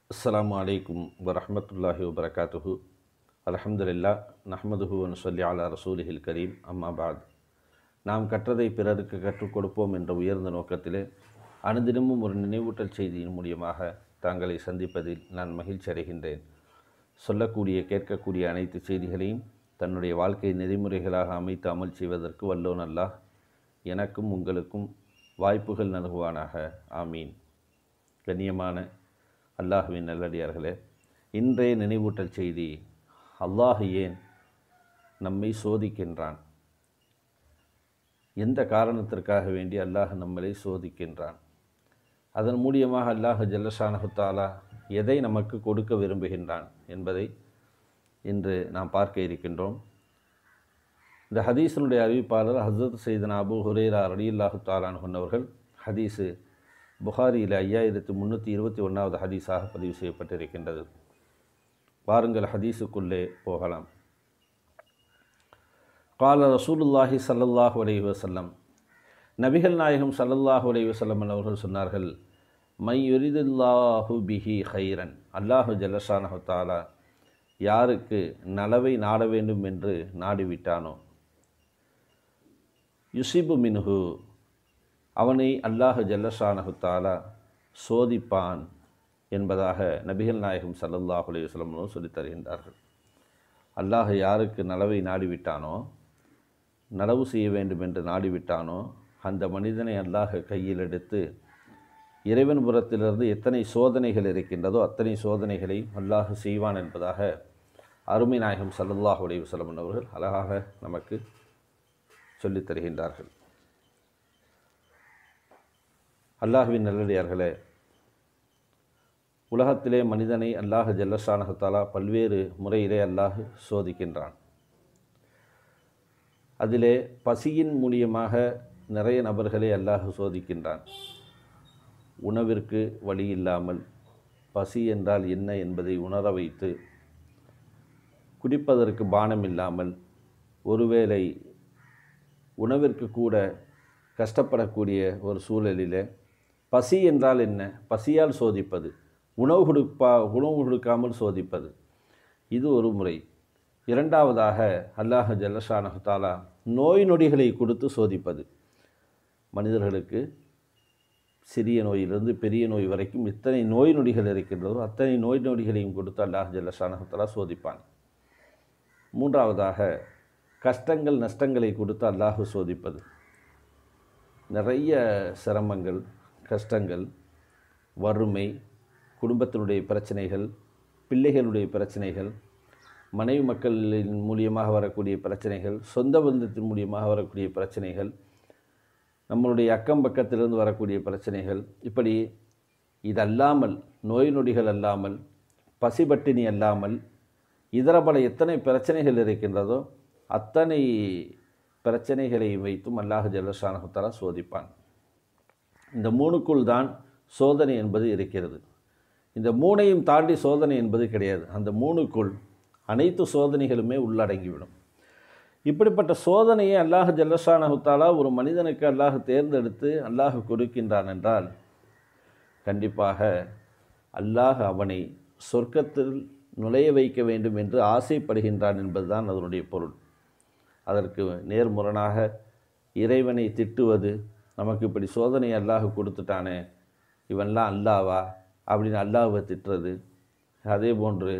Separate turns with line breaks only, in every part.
அஸ்ஸலாமு அலைக்கும் வரஹ்மத்துல்லாஹி வபரகாத்துஹு அல்ஹம்துலில்லா நஹ்மதுஹு சொல்லி அலா ரசூலிஹில் கரீம் அம்மா பாத் நாம் கற்றதை பிறருக்கு கற்றுக் கொடுப்போம் என்ற உயர்ந்த நோக்கத்திலே அனுதினமும் ஒரு நினைவூட்டல் செய்தியின் மூலியமாக தாங்களை சந்திப்பதில் நான் மகிழ்ச்சி அடைகின்றேன் சொல்லக்கூடிய கேட்கக்கூடிய அனைத்து செய்திகளையும் தன்னுடைய வாழ்க்கை நெறிமுறைகளாக அமைத்து அமல் செய்வதற்கு வல்லோன் அல்லாஹ் எனக்கும் உங்களுக்கும் வாய்ப்புகள் நல்குவானாக ஆமீன் கண்ணியமான அல்லாஹுவின் நல்லடியார்களே இன்றைய நினைவூட்டல் செய்தி அல்லாஹ் ஏன் நம்மை சோதிக்கின்றான் எந்த காரணத்திற்காக வேண்டி அல்லாஹ் நம்மளை சோதிக்கின்றான் அதன் மூலியமாக அல்லாஹ் ஜல்லஷானஹுத்தாலா எதை நமக்கு கொடுக்க விரும்புகின்றான் என்பதை இன்று நாம் பார்க்க இருக்கின்றோம் இந்த ஹதீஸினுடைய அறிவிப்பாளர் ஹசரத் செய்தன் அபு ஹுரேரா ரலியுல்லாஹு தாலான் கொண்டவர்கள் ஹதீஸு புகாரியில் ஐயாயிரத்து முந்நூற்றி இருபத்தி ஒன்றாவது ஹதீஸாக பதிவு செய்யப்பட்டிருக்கின்றது வாருங்கள் ஹதீஸுக்குள்ளே போகலாம் கால ரசூலுல்லாஹி சல்லல்லாஹு அலைஹி வசல்லம் நபிகள் நாயகம் சல்லல்லாஹு அலைஹி வசல்லம் அவர்கள் சொன்னார்கள் மை யுரிதுல்லாஹு பிஹி ஹைரன் அல்லாஹு ஜல்லஷானஹு தாலா யாருக்கு நலவை நாட வேண்டும் என்று நாடிவிட்டானோ யுசிபு மின்ஹு அவனை அல்லாஹ் ஜல்லஷானஹு தாலா சோதிப்பான் என்பதாக நபிகள் நாயகம் சல்லல்லாஹு அலைஹி வஸல்லம் அவர்கள் சொல்லித் தருகின்றார்கள் அல்லாஹ் யாருக்கு நலவை நாடிவிட்டானோ நலவு செய்ய வேண்டும் என்று நாடிவிட்டானோ அந்த மனிதனை அல்லாஹ் கையில் எடுத்து இறைவன் புறத்திலிருந்து எத்தனை சோதனைகள் இருக்கின்றதோ அத்தனை சோதனைகளை அல்லாஹ் செய்வான் என்பதாக அருமை நாயகம் சல்லல்லாஹு அலைஹி வஸல்லம் அவர்கள் அழகாக நமக்கு சொல்லித் தருகின்றார்கள் அல்லாஹுவின் நல்லடியார்களே உலகத்திலே மனிதனை அல்லாஹ் ஜல்லஷானகத்தாலா பல்வேறு முறையிலே அல்லாஹ் சோதிக்கின்றான் அதிலே பசியின் மூலியமாக நிறைய நபர்களை அல்லாஹ் சோதிக்கின்றான் உணவிற்கு வழி இல்லாமல் பசி என்றால் என்ன என்பதை உணர வைத்து குடிப்பதற்கு பானம் இல்லாமல் ஒருவேளை உணவிற்கு கூட கஷ்டப்படக்கூடிய ஒரு சூழலிலே பசி என்றால் என்ன பசியால் சோதிப்பது உணவு கொடுப்பா உணவு கொடுக்காமல் சோதிப்பது இது ஒரு முறை இரண்டாவதாக அல்லாஹ் ஜல்லஷானஹாலா நோய் நொடிகளை கொடுத்து சோதிப்பது மனிதர்களுக்கு சிறிய நோயிலிருந்து பெரிய நோய் வரைக்கும் இத்தனை நோய் நொடிகள் இருக்கின்றதோ அத்தனை நோய் நொடிகளையும் கொடுத்து அல்லாஹ் ஜல்லஷானஹாலா சோதிப்பான் மூன்றாவதாக கஷ்டங்கள் நஷ்டங்களை கொடுத்து அல்லாஹ் சோதிப்பது நிறைய சிரமங்கள் கஷ்டங்கள் வறுமை குடும்பத்தினுடைய பிரச்சனைகள் பிள்ளைகளுடைய பிரச்சனைகள் மனைவி மக்களின் மூலியமாக வரக்கூடிய பிரச்சனைகள் சொந்த பந்தத்தின் மூலியமாக வரக்கூடிய பிரச்சனைகள் நம்மளுடைய அக்கம் பக்கத்திலிருந்து வரக்கூடிய பிரச்சனைகள் இப்படி இதல்லாமல் நோய் நொடிகள் அல்லாமல் பசிபட்டினி அல்லாமல் இதர பல எத்தனை பிரச்சனைகள் இருக்கின்றதோ அத்தனை பிரச்சனைகளை வைத்தும் அல்லாஹ் ஜல்லஷானஹுத்தலா சோதிப்பான் இந்த மூணுக்குள் தான் சோதனை என்பது இருக்கிறது இந்த மூணையும் தாண்டி சோதனை என்பது கிடையாது அந்த மூணுக்குள் அனைத்து சோதனைகளுமே உள்ளடங்கிவிடும் இப்படிப்பட்ட சோதனையை அல்லாஹ் ஜல்லஷானஹுத்தாலா ஒரு மனிதனுக்கு அல்லாஹ் தேர்ந்தெடுத்து அல்லாஹ் கொடுக்கின்றான் என்றால் கண்டிப்பாக அல்லாஹ் அவனை சொர்க்கத்தில் நுழைய வைக்க வேண்டும் என்று ஆசைப்படுகின்றான் என்பதுதான் அதனுடைய பொருள் அதற்கு நேர்முரணாக இறைவனை திட்டுவது நமக்கு இப்படி சோதனை அல்லாஹ் கொடுத்துட்டானே இவன்லாம் அல்லாவா அப்படின்னு அல்லாஹை திட்டுறது அதே போன்று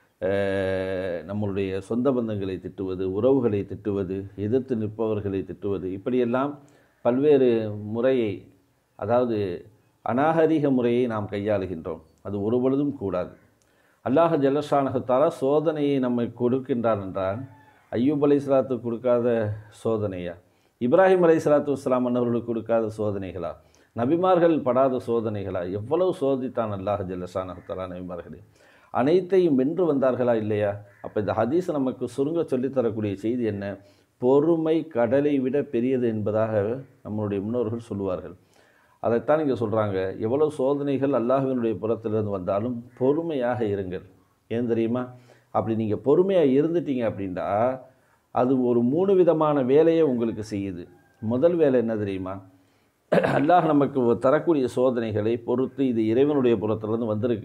நம்மளுடைய சொந்த பந்தங்களை திட்டுவது உறவுகளை திட்டுவது எதிர்த்து நிற்பவர்களை திட்டுவது இப்படியெல்லாம் பல்வேறு முறையை அதாவது அநாகரிக முறையை நாம் கையாளுகின்றோம் அது ஒரு பொழுதும் கூடாது அல்லாஹ் ஜல்லஷானகத்தாலா சோதனையை நம்மை கொடுக்கின்றான் என்றால் ஐயூப் அலை சலாத்து கொடுக்காத சோதனையா இப்ராஹிம் அலை சலாத்து வஸ்லாம் அன்னவர்களுக்கு கொடுக்காத சோதனைகளா நபிமார்கள் படாத சோதனைகளா எவ்வளவு சோதித்தான் அல்லாஹ் ஜல்லஷானகத்தாலா நபிமார்களே அனைத்தையும் வென்று வந்தார்களா இல்லையா அப்போ இந்த ஹதீஸ் நமக்கு சுருங்க சொல்லித்தரக்கூடிய செய்தி என்ன பொறுமை கடலை விட பெரியது என்பதாக நம்மளுடைய முன்னோர்கள் சொல்லுவார்கள் அதைத்தான் இங்கே சொல்கிறாங்க எவ்வளோ சோதனைகள் அல்லாஹுவினுடைய புறத்திலிருந்து வந்தாலும் பொறுமையாக இருங்கள் ஏன் தெரியுமா அப்படி நீங்கள் பொறுமையாக இருந்துட்டீங்க அப்படின்னா அது ஒரு மூணு விதமான வேலையை உங்களுக்கு செய்யுது முதல் வேலை என்ன தெரியுமா அல்லாஹ் நமக்கு தரக்கூடிய சோதனைகளை பொறுத்து இது இறைவனுடைய புறத்திலிருந்து வந்திருக்கு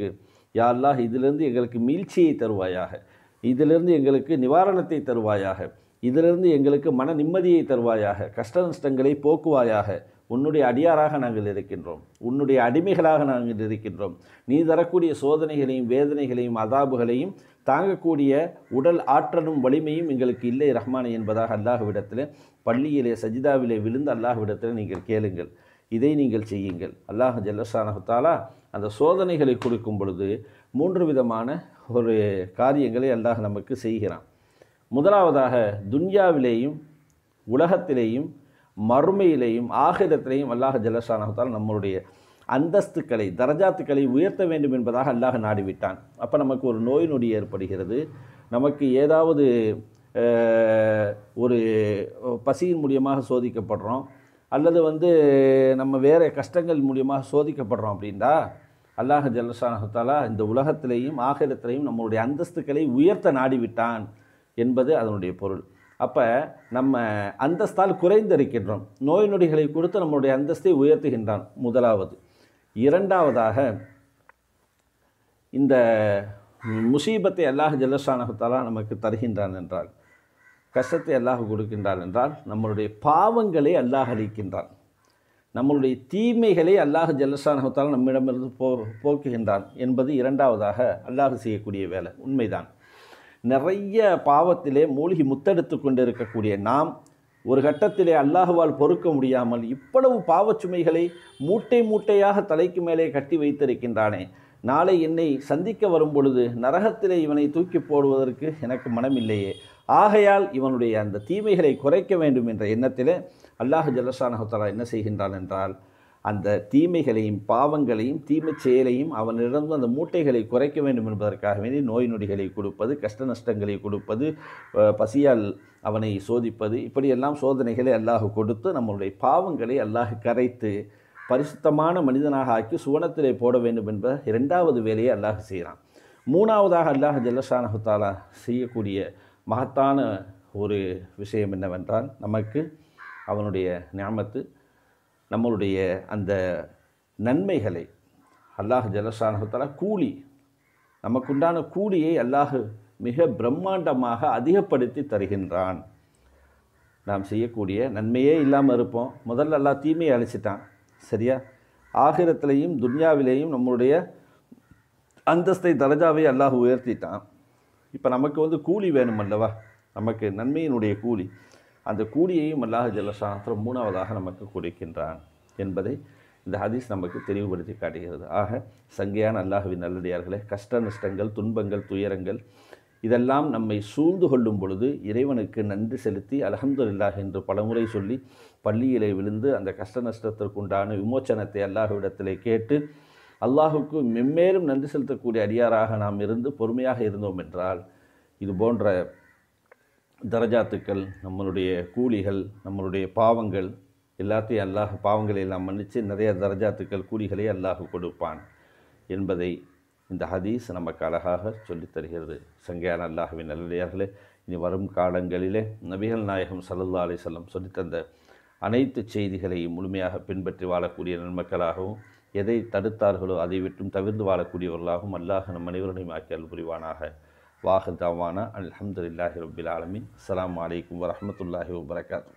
யா அல்லாஹ் இதிலிருந்து எங்களுக்கு மீழ்ச்சியை தருவாயாக இதிலிருந்து எங்களுக்கு நிவாரணத்தை தருவாயாக இதிலிருந்து எங்களுக்கு மன நிம்மதியை தருவாயாக கஷ்ட நஷ்டங்களை போக்குவாயாக உன்னுடைய அடியாராக நாங்கள் இருக்கின்றோம் உன்னுடைய அடிமைகளாக நாங்கள் இருக்கின்றோம் நீ தரக்கூடிய சோதனைகளையும் வேதனைகளையும் அதாபுகளையும் தாங்கக்கூடிய உடல் ஆற்றலும் வலிமையும் எங்களுக்கு இல்லை ரஹ்மானே என்பதாக அல்லாஹ்விடத்தில் பள்ளியிலே சஜிதாவிலே விழுந்து அல்லாஹ்விடத்தில் நீங்கள் கேளுங்கள் இதை நீங்கள் செய்யுங்கள் அல்லாஹ் ஜல்லஷானஹத்தாலா அந்த சோதனைகளை கொடுக்கும் பொழுது மூன்று விதமான ஒரு காரியங்களை அல்லாஹ் நமக்கு செய்கிறான் முதலாவதாக துன்யாவிலேயும் உலகத்திலேயும் மறுமையிலேயும் ஆகிரத்திலேயும் அல்லாஹ் ஜல்லஷானஹத்தால் நம்மளுடைய அந்தஸ்துக்களை தரஜாத்துக்களை உயர்த்த வேண்டும் என்பதாக அல்லாஹ் நாடிவிட்டான் அப்போ நமக்கு ஒரு நோய் நொடி ஏற்படுகிறது நமக்கு ஏதாவது அஹ், ஒரு பசியின் மூலியமாக சோதிக்கப்படுறோம் அல்லது வந்து நம்ம வேறு கஷ்டங்கள் மூலியமாக சோதிக்கப்படுறோம் அப்படின்னா அல்லாஹ் ஜல்லஷானஹத்தாலா இந்த உலகத்திலேயும் ஆகிரத்திலேயும் நம்மளுடைய அந்தஸ்துக்களை உயர்த்த நாடிவிட்டான் என்பது அதனுடைய பொருள் அப்போ நம்ம அந்தஸ்தால் குறைந்திருக்கின்றோம் நோய் நொடிகளை கொடுத்து நம்மளுடைய அந்தஸ்தை உயர்த்துகின்றான் முதலாவது இரண்டாவதாக இந்த முசீபத்தை அல்லாஹ் ஜல்லஷானஹத்தாலா நமக்கு தருகின்றான் என்றால் கஷ்டத்தை அல்லாஹ் கொடுக்கின்றான் என்றால் நம்மளுடைய பாவங்களை அல்லாஹ் அளிக்கின்றான் நம்மளுடைய தீமைகளை அல்லாஹ் ஜல்லஷானஹத்தாலா நம்மிடமிருந்து போ போக்குகின்றான் என்பது இரண்டாவதாக அல்லாஹ் செய்யக்கூடிய வேலை உண்மைதான் நிறைய பாவத்திலே மூழ்கி முத்தெடுத்து கொண்டு இருக்கக்கூடிய நாம் ஒரு கட்டத்திலே அல்லாஹுவால் பொறுக்க முடியாமல் இவ்வளவு பாவச்சுமைகளை மூட்டை மூட்டையாக தலைக்கு மேலே கட்டி வைத்திருக்கின்றானே நாளை என்னை சந்திக்க வரும் பொழுது நரகத்திலே இவனை தூக்கி போடுவதற்கு எனக்கு மனமில்லையே ஆகையால் இவனுடைய அந்த தீமைகளை குறைக்க வேண்டும் என்ற எண்ணத்திலே அல்லாஹ் ஜல்லஷானஹத்தலா என்ன செய்கின்றான் என்றால் அந்த தீமைகளையும் பாவங்களையும் தீமைச் செயலையும் அவனிடம் அந்த மூட்டைகளை குறைக்க வேண்டும் என்பதற்காக வேண்டி நோய் நொடிகளை கொடுப்பது கஷ்ட நஷ்டங்களை கொடுப்பது அஹ், பசியால் அவனை சோதிப்பது இப்படியெல்லாம் சோதனைகளை அல்லாஹ் கொடுத்து நம்மளுடைய பாவங்களை அல்லாஹ் கரைத்து பரிசுத்தமான மனிதனாக ஆக்கி சுவனத்திலே போட வேண்டும் என்ற இரண்டாவது வேலையை அல்லாஹ் செய்கிறான் மூணாவதாக அல்லாஹ் ஜல்லஷானஹு தாலா செய்யக்கூடிய மகத்தான ஒரு விஷயம் என்னவென்றால் நமக்கு அவனுடைய ஞாமத்து நம்மளுடைய அந்த நன்மைகளை அல்லாஹ் ஜலசானகத்தால கூலி நமக்குண்டான கூலியை அல்லாஹ் மிக பிரம்மாண்டமாக அதிகப்படுத்தி தருகின்றான் நாம் செய்யக்கூடிய நன்மையே இல்லாமல் இருப்போம் முதல்ல அல்லாஹ் தீமையை அழிச்சிட்டான் சரியா ஆகிரத்திலையும் துன்யாவிலேயும் நம்மளுடைய அந்தஸ்தை தரஜாவை அல்லாஹ் உயர்த்திட்டான் இப்போ நமக்கு வந்து கூலி வேணும் அல்லவா நமக்கு நன்மையினுடைய கூலி அந்த கூலியையும் அல்லாஹ் ஜல்லஷானத்தில் மூணாவதாக நமக்கு கொடுக்கின்றான் என்பதை இந்த ஹதீஸ் நமக்கு தெளிவுபடுத்தி காட்டுகிறது ஆக சங்கையான அல்லாஹுவின் நல்லடியார்களே கஷ்ட நஷ்டங்கள் துன்பங்கள் துயரங்கள் இதெல்லாம் நம்மை சூழ்ந்து கொள்ளும் பொழுது இறைவனுக்கு நன்றி செலுத்தி அல்ஹம்துலில்லாஹ் என்று பலமுறை சொல்லி பள்ளியிலே விழுந்து அந்த கஷ்ட நஷ்டத்திற்குண்டான விமோச்சனத்தை அல்லாஹ்விடத்திலே கேட்டு அல்லாஹுக்கு மென்மேலும் நன்றி செலுத்தக்கூடிய அடியாராக நாம் இருந்து பொறுமையாக இருந்தோம் என்றால் இது போன்ற தரஜாத்துக்கள் நம்மளுடைய கூலிகள் நம்மளுடைய பாவங்கள் எல்லாத்தையும் அல்லாஹ் பாவங்களை எல்லாம் மன்னித்து நிறைய தரஜாத்துக்கள் கூலிகளை அல்லாஹ் கொடுப்பான் என்பதை இந்த ஹதீஸ் நமக்கு அழகாக சொல்லித் தருகிறது சங்கையான அல்லாஹுவின் நல்லடியார்களே இனி வரும் காலங்களிலே நபிகள் நாயகம் சல்லல்லா அலிசல்லம் சொல்லித்தந்த அனைத்து செய்திகளையும் முழுமையாக பின்பற்றி வாழக்கூடிய நன்மக்களாகவும் எதை தடுத்தார்களோ அதை விட்டும் தவிர்த்து வாழக்கூடியவர்களாகவும் அல்லாஹ் நம் அனைவரையும் ஆக்கியல் புரிவானாக வாஹ் தாவானா அல்ஹம்துலில்லாஹி ரபில் ஆலமின் அஸ்ஸலாமு அலைக்கும் வரஹ்மத்துல்லாஹி வபரகாத்து